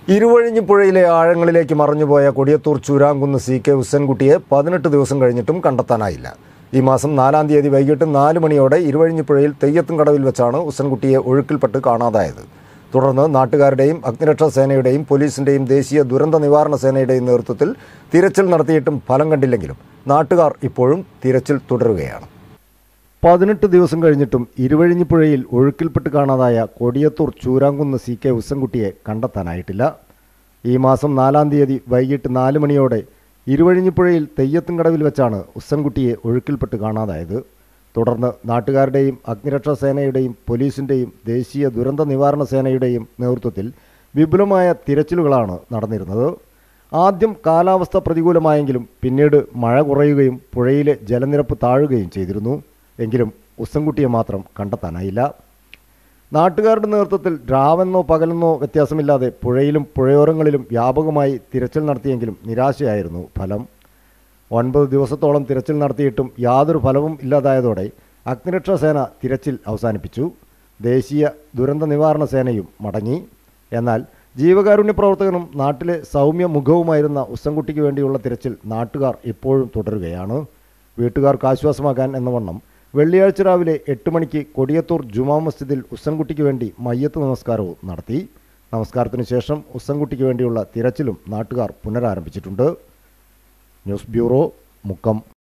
ഇരുവഴിഞ്ഞിപ്പുഴയിലെ ആഴങ്ങളിലേക്ക് മറഞ്ഞുപോയ Kodiyathur Choorankunnu C K ഹുസൻകുട്ടിയെ പതിനെട്ട് ദിവസം കഴിഞ്ഞിട്ടും കണ്ടെത്താനായില്ല ഈ മാസം നാലാം തീയതി വൈകിട്ട് നാല് മണിയോടെ ഇരുവഴിഞ്ഞിപ്പുഴയിൽ തെയ്യത്തും കടവിൽ വെച്ചാണ് ഹുസൻകുട്ടിയെ ഒഴുക്കിൽപ്പെട്ട് കാണാതായത് തുടർന്ന് നാട്ടുകാരുടെയും അഗ്നിരക്ഷാ സേനയുടെയും പോലീസിന്റെയും ദേശീയ ദുരന്ത നിവാരണ സേനയുടെയും നേതൃത്വത്തിൽ തിരച്ചിൽ നടത്തിയിട്ടും ഫലം കണ്ടില്ലെങ്കിലും നാട്ടുകാർ ഇപ്പോഴും തിരച്ചിൽ തുടരുകയാണ് പതിനെട്ട് ദിവസം കഴിഞ്ഞിട്ടും ഇരുവഴിഞ്ഞിപ്പുഴയിൽ ഒഴുക്കിൽപ്പെട്ട് കാണാതായ കൊടിയത്തൂർ ചൂരാങ്കുന്ന് സി കെ ഉസ്സൻകുട്ടിയെ കണ്ടെത്താനായിട്ടില്ല ഈ മാസം നാലാം തീയതി വൈകിട്ട് നാല് മണിയോടെ ഇരുവഴിഞ്ഞിപ്പുഴയിൽ തെയ്യത്തുംകടവിൽ വെച്ചാണ് ഉസ്സൻകുട്ടിയെ ഒഴുക്കിൽപ്പെട്ട് കാണാതായത് തുടർന്ന് നാട്ടുകാരുടെയും അഗ്നിരക്ഷാ സേനയുടെയും പോലീസിൻ്റെയും ദേശീയ ദുരന്ത നിവാരണ സേനയുടെയും നേതൃത്വത്തിൽ വിപുലമായ തിരച്ചിലുകളാണ് നടന്നിരുന്നത് ആദ്യം കാലാവസ്ഥ പ്രതികൂലമായെങ്കിലും പിന്നീട് മഴ കുറയുകയും പുഴയിലെ ജലനിരപ്പ് താഴുകയും ചെയ്തിരുന്നു എങ്കിലും ഉസ്സൻകുട്ടിയെ മാത്രം കണ്ടെത്താനായില്ല നാട്ടുകാരുടെ നേതൃത്വത്തിൽ രാവെന്നോ പകലെന്നോ വ്യത്യാസമില്ലാതെ പുഴയിലും പുഴയോരങ്ങളിലും വ്യാപകമായി തിരച്ചിൽ നടത്തിയെങ്കിലും നിരാശയായിരുന്നു ഫലം ഒൻപത് ദിവസത്തോളം തിരച്ചിൽ നടത്തിയിട്ടും യാതൊരു ഫലവും ഇല്ലാതായതോടെ അഗ്നിരക്ഷാ സേന തിരച്ചിൽ അവസാനിപ്പിച്ചു ദേശീയ ദുരന്ത നിവാരണ സേനയും മടങ്ങി എന്നാൽ ജീവകാരുണ്യ പ്രവർത്തകനും നാട്ടിലെ സൗമ്യ മുഖവുമായിരുന്ന ഉസ്സൻകുട്ടിക്ക് വേണ്ടിയുള്ള തിരച്ചിൽ നാട്ടുകാർ ഇപ്പോഴും തുടരുകയാണ് വീട്ടുകാർക്ക് ആശ്വാസമാകാൻ എന്ന വണ്ണം വെള്ളിയാഴ്ച രാവിലെ എട്ട് മണിക്ക് കൊടിയത്തൂർ ജുമാ മസ്ജിദിൽ ഉസ്സൻകുട്ടിക്ക് വേണ്ടി മയ്യത്ത് നമസ്കാരവും നടത്തി നമസ്കാരത്തിനു ശേഷം ഉസ്സൻകുട്ടിക്ക് വേണ്ടിയുള്ള തിരച്ചിലും നാട്ടുകാർ പുനരാരംഭിച്ചിട്ടുണ്ട് ന്യൂസ് ബ്യൂറോ മുക്കം